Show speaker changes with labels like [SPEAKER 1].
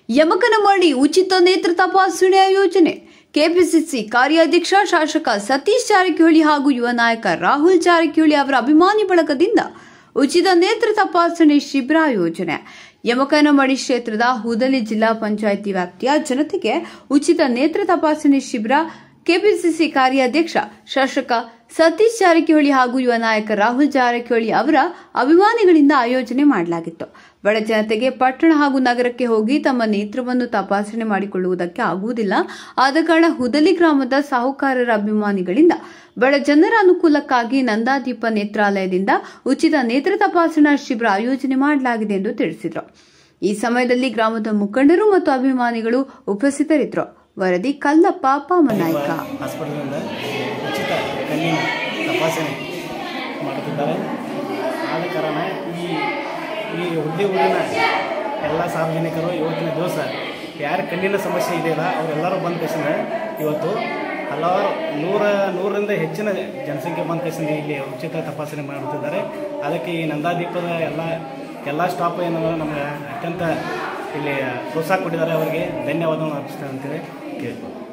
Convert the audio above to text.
[SPEAKER 1] ಯಮಕನಮರಡಿ ಉಚಿತ ನೇತ್ರ ತಪಾಸಣೆ ಯೋಜನೆ ಕೆಪಿಸಿಸಿ ಕಾರ್ಯಾಧ್ಯಕ್ಷ ಶಾಸಕ ಸತೀಶ್ ಜಾರಕಿಹೊಳಿ ಹಾಗೂ ಯುವ ನಾಯಕ ರಾಹುಲ್ ಜಾರಕಿಹೊಳಿ ಅವರ ಅಭಿಮಾನಿ ಬಳಗದಿಂದ ಉಚಿತ ನೇತ್ರ ತಪಾಸಣೆ ಶಿಬಿರ ಯೋಜನೆ ಯಮಕನಮಡಿ ಕ್ಷೇತ್ರದ ಹುದಲಿ ಜಿಲ್ಲಾ ಪಂಚಾಯಿತಿ ವ್ಯಾಪ್ತಿಯ ಜನತೆಗೆ ಉಚಿತ ನೇತ್ರ ತಪಾಸಣೆ ಶಿಬಿರ ಕೆಪಿಸಿಸಿ ಕಾರ್ಯಾಧ್ಯಕ್ಷ ಶಾಸಕ ಸತೀಶ್ ಜಾರಕಿಹೊಳಿ ಹಾಗೂ ಯುವ ನಾಯಕ ರಾಹುಲ್ ಜಾರಕಿಹೊಳಿ ಅವರ ಅಭಿಮಾನಿಗಳಿಂದ ಆಯೋಜನೆ ಮಾಡಲಾಗಿತ್ತು ಬಡ ಜನತೆಗೆ ಪಟ್ಟಣ ಹಾಗೂ ನಗರಕ್ಕೆ ಹೋಗಿ ತಮ್ಮ ನೇತ್ರವನ್ನು ತಪಾಸಣೆ ಮಾಡಿಕೊಳ್ಳುವುದಕ್ಕೆ ಆಗುವುದಿಲ್ಲ ಆದ ಕಾರಣ ಹುದಲಿ ಗ್ರಾಮದ ಸಾಹುಕಾರರ ಅಭಿಮಾನಿಗಳಿಂದ ಬಡ ಜನರ ಅನುಕೂಲಕ್ಕಾಗಿ ನಂದಾದೀಪ ನೇತ್ರಾಲಯದಿಂದ ಉಚಿತ ನೇತ್ರ ತಪಾಸಣಾ ಶಿಬಿರ ಆಯೋಜನೆ ಮಾಡಲಾಗಿದೆ ಎಂದು ತಿಳಿಸಿದರು ಈ ಸಮಯದಲ್ಲಿ ಗ್ರಾಮದ ಮುಖಂಡರು ಮತ್ತು ಅಭಿಮಾನಿಗಳು ಉಪಸ್ಥಿತರಿದ್ದರು ವರದಿ ಕಲ್ಲಪ್ಪ ಪಾಮನಾಯ್ಕ
[SPEAKER 2] ಹಾಸ್ಪಿಟಲ್ನಿಂದ ಉಚಿತ ಕಣ್ಣಿನ ತಪಾಸಣೆ ಮಾಡುತ್ತಿದ್ದಾರೆ ಆದ ಕಾರಣ ಈ ಈ ಹುದ್ದೆ ಊರಿನ ಎಲ್ಲ ಸಾರ್ವಜನಿಕರು ಇವತ್ತಿನ ದಿವಸ ಯಾರ ಕಣ್ಣಿನ ಸಮಸ್ಯೆ ಇದೆಯಲ್ಲ ಅವರೆಲ್ಲರೂ ಬಂದ ಕಸಿಂದ ಇವತ್ತು ಹಲವಾರು ನೂರ ನೂರರಿಂದ ಹೆಚ್ಚಿನ ಜನಸಂಖ್ಯೆ ಬಂದ ಕಸಿಂದ ಇಲ್ಲಿ ಉಚಿತ ತಪಾಸಣೆ ಮಾಡುತ್ತಿದ್ದಾರೆ ಅದಕ್ಕೆ ಈ ನಂದಾದೀಪದ ಎಲ್ಲ ಎಲ್ಲ ಸ್ಟಾಫ್ ಏನು ನಮಗೆ ಅತ್ಯಂತ ಇಲ್ಲಿ ಪ್ರೋತ್ಸಾಹ ಕೊಟ್ಟಿದ್ದಾರೆ ಅವರಿಗೆ ಧನ್ಯವಾದವನ್ನು ಅರ್ಪಿಸ್ತೇನೆ ಅಂತೇಳಿ ಕೇಳ್ಬೋದು